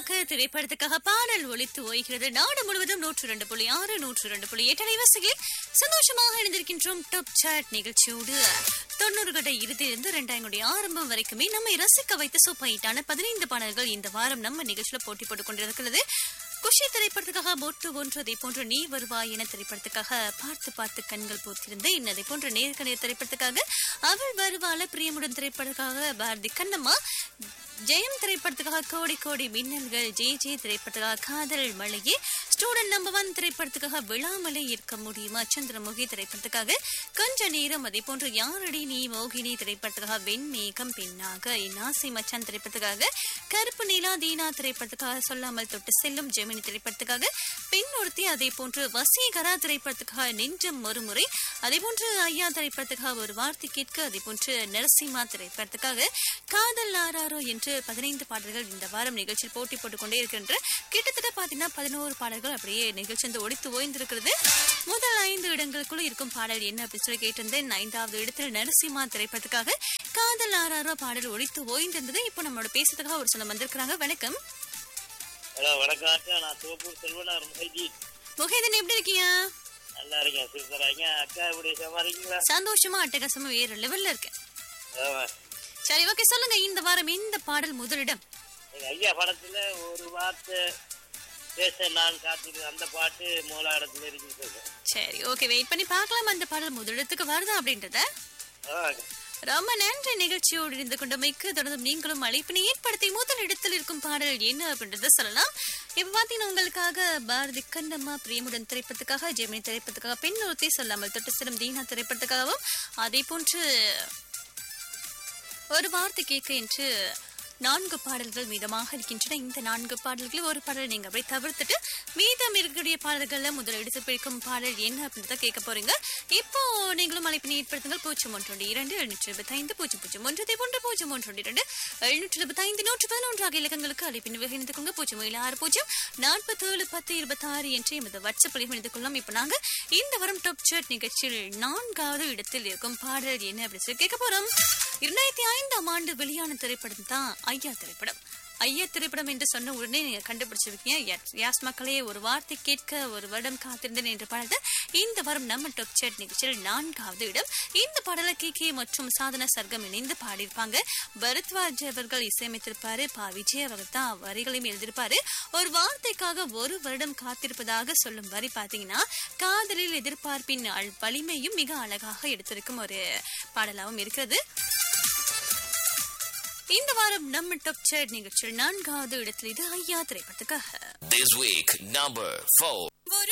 கண்ணம்மாக்கு திரைப்படத்துக்காக பாடல் ஒலித்து ஓய்கிறது நாடு முழுவதும் நூற்று ரெண்டு புள்ளி ஆறு நூற்று ரெண்டு புள்ளி எட்டு அலைவரிசைகளில் சந்தோஷமாக இணைந்திருக்கின்றோம் டாப் சாட் நிகழ்ச்சியோடு தொண்ணூறுகட இறுதியிலிருந்து இரண்டாயிரம் ஆரம்பம் வரைக்குமே நம்மை ரசிக்க வைத்த சூப்பர் ஹிட்டான பதினைந்து பாடல்கள் இந்த வாரம் நம்ம நிகழ்ச்சியில போட்டி போட்டுக் கொண்டிருக்கிறது குஷி திரைப்படத்துக்காக பொட்டு ஒன்று அதை போன்று நீ வருவாய் என திரைப்படத்துக்காக பார்த்து பார்த்து கண்கள் பூத்திருந்த இன்னதை போன்ற நேருக்கு நேர் திரைப்படத்துக்காக அவள் வருவாள பிரியமுடன் திரைப்படத்துக்காக பாரதி கண்ணம்மா ஜெயம் திரைப்படத்துக்காக கோடி கோடி மின்னல்கள் ஜே ஜே திரைப்படத்துக்காக காதல் மழையே ஸ்டூடெண்ட் நம்பர் ஒன் திரைப்படத்துக்காக விழாமலே இருக்க முடியுமா சந்திரமுகி திரைப்படத்துக்காக கொஞ்ச நேரம் அதே போன்று யாரடி நீ மோகினி திரைப்படத்துக்காக வெண்மேகம் பெண்ணாக இன்னாசி மச்சான் திரைப்படத்துக்காக கருப்பு நீலா தீனா திரைப்படத்துக்காக சொல்லாமல் தொட்டு செல்லும் ஜெமினி திரைப்படத்துக்காக பெண் ஒருத்தி அதே போன்று வசீகரா திரைப்படத்துக்காக நெஞ்சம் ஒருமுறை அதே போன்று ஐயா திரைப்படத்துக்காக ஒரு வார்த்தை கேட்க அதே போன்று நரசிம்மா திரைப்படத்துக்காக காதல் ஆராரோ என்று பதினைந்து பாடல்கள் இந்த வாரம் நிகழ்ச்சியில் போட்டி போட்டுக் கொண்டே இருக்கின்ற கிட்டத்தட்ட பாத்தீங்கன்னா பதினோரு பாடல்கள் அப்படியே நிகழ்ச்சி வந்து ஒடித்து ஓய்ந்திருக்கிறது முதல் ஐந்து இடங்களுக்குள்ள இருக்கும் பாடல் என்ன அப்படின்னு சொல்லி கேட்டிருந்தேன் ஐந்தாவது இடத்தில் நரசிம்மா திரைப்படத்துக்காக காதல் ஆராரோ பாடல் ஒழித்து ஓய்ந்திருந்தது இப்போ நம்மளோட பேசுறதுக்காக ஒரு சொன்ன வந்திருக்கிறாங்க வணக்கம் ஹலோ வணக்கம் அக்கா நான் தோப்பூர் செல்வனார் முகைஜி முகேதன் எப்படி இருக்கீங்க நல்லா இருக்கேன் சூப்பரா இருக்கேன் அக்கா எப்படி சும்மா இருக்கீங்களா சந்தோஷமா அட்டகாசமா வேற லெவல்ல இருக்கேன் ஆமா. சரி ஓகே சொல்லுங்க இந்த வாரம் இந்த பாடல் முதலிடம் எங்க ஐயா படத்துல ஒரு வார்த்தை பேச நான் காத்திருக்கேன் அந்த பாட்டு மூல இடத்துல இருக்குன்னு சொல்றேன் சரி ஓகே வெயிட் பண்ணி பார்க்கலாம் அந்த பாடல் முதலிடத்துக்கு வருதா அப்படின்றத ஆ, ரொம்ப நன்றி நிகழ்ச்சியோடு இருந்து கொண்டமைக்கு தொடர்ந்து நீங்களும் அழைப்பினை ஏற்படுத்தி முதல் இடத்தில் இருக்கும் பாடல் என்ன அப்படின்றத சொல்லலாம் இப்ப பாத்தீங்கன்னா உங்களுக்காக பாரதி கண்ணம்மா பிரியமுடன் திரைப்படத்துக்காக ஜெமினி திரைப்படத்துக்காக பெண் ஒருத்தி சொல்லாமல் தொட்டு சிறம் தீனா திரைப்படத்துக்காகவும் அதே போன்று ஒரு வார்த்தை கேட்க என்று நான்கு பாடல்கள் மீதமாக இருக்கின்றன இந்த நான்கு பாடல்களில் ஒரு பாடல் நீங்க அப்படியே தவிர்த்துட்டு மீதம் இருக்கக்கூடிய பாடல்கள்ல முதல் எடுத்து பிடிக்கும் பாடல் என்ன அப்படின்னு கேட்க போறீங்க இப்போ நீங்களும் அழைப்பினை ஏற்படுத்துங்கள் பூஜ்ஜியம் ஒன்று இரண்டு எழுநூற்றி இருபத்தி ஐந்து பூஜ்ஜியம் பூஜ்ஜியம் ஒன்று இதே போன்று பூஜ்ஜியம் ஒன்று இரண்டு எழுநூற்றி இருபத்தி ஐந்து நூற்றி பதினொன்று ஆகிய இலக்கங்களுக்கு அழைப்பினை இணைந்து கொண்டு பூஜ்ஜியம் ஏழு ஆறு பூஜ்ஜியம் நாற்பத்தேழு பத்து இருபத்தி ஆறு என்று எமது வாட்ஸ்அப்பில் இணைந்து கொள்ளலாம் இப்போ நாங்க இந்த வாரம் டாப் சாட் நிகழ்ச்சியில் நான்காவது இடத்தில் இருக்கும் பாடல் என்ன அப்படின்னு சொல்லி கேட்க போறோம் இரண்டாயிரத்தி ஐந்தாம் ஆண்டு வெளியான திரைப்படம் தான் ஐயா திரைப்படம் ஐயா திரைப்படம் என்று சொன்ன உடனே நீங்க கண்டுபிடிச்சிருக்கீங்க Yes, யாஸ் மக்களே ஒரு வார்த்தை கேட்க ஒரு வருடம் காத்திருந்தேன் என்ற பாடல் இந்த வாரம் நம்ம டாப் சாட் நிகழ்ச்சியில் நான்காவது இடம் இந்த பாடலை கே கே மற்றும் சாதன சர்க்கம் இணைந்து பாடியிருப்பாங்க பரத்வாஜ் அவர்கள் இசையமைத்திருப்பாரு பா விஜய் அவர்கள் தான் வரிகளையும் எழுதியிருப்பாரு ஒரு வார்த்தைக்காக ஒரு வருடம் காத்திருப்பதாக சொல்லும் வரி பாத்தீங்கன்னா காதலில் எதிர்பார்ப்பின் அல்- வலிமையும் மிக அழகாக எடுத்திருக்கும் ஒரு பாடலாகவும் இருக்கிறது இந்த வாரம் நம்ம டாப் சாட் நிகழ்ச்சியில் நான்காவது இடத்தில் இது ஐயா திரைப்படத்துக்காக This week, number four.